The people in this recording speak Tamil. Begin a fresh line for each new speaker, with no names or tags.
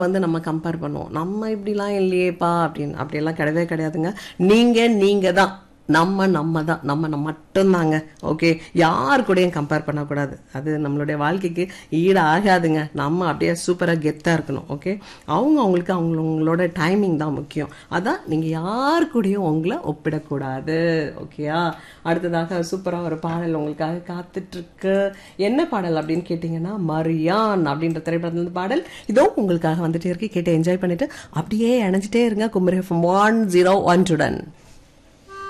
வந்து நம்ம கம்பேர் பண்ணுவோம் நம்ம இப்படிலாம் இல்லையேப்பா அப்படின்னு அப்படியெல்லாம் கிடையவே கிடையாதுங்க நீங்க நீங்க தான் நம்ம நம்ம தான் நம்ம நம்ம மட்டும்தாங்க ஓகே யார் கூடயும் கம்பேர் பண்ணக்கூடாது அது நம்மளுடைய வாழ்க்கைக்கு ஈடு ஆகாதுங்க நம்ம அப்படியே சூப்பராக கெத்தாக இருக்கணும் ஓகே அவங்க அவங்களுக்கு அவங்களோட டைமிங் தான் முக்கியம் அதான் நீங்கள் யார் கூடயும் உங்களை ஒப்பிடக்கூடாது ஓகேயா அடுத்ததாக சூப்பராக ஒரு பாடல் உங்களுக்காக காத்துட்ருக்கு என்ன பாடல் அப்படின்னு கேட்டிங்கன்னா மரியான் அப்படின்ற திரைப்படத்துல பாடல் இதோ உங்களுக்காக வந்துட்டே இருக்கு கேட்டு என்ஜாய் பண்ணிட்டு அப்படியே இணைஞ்சிட்டே இருங்க குமரி ஒன் ஜீரோ ஒன் டுடன்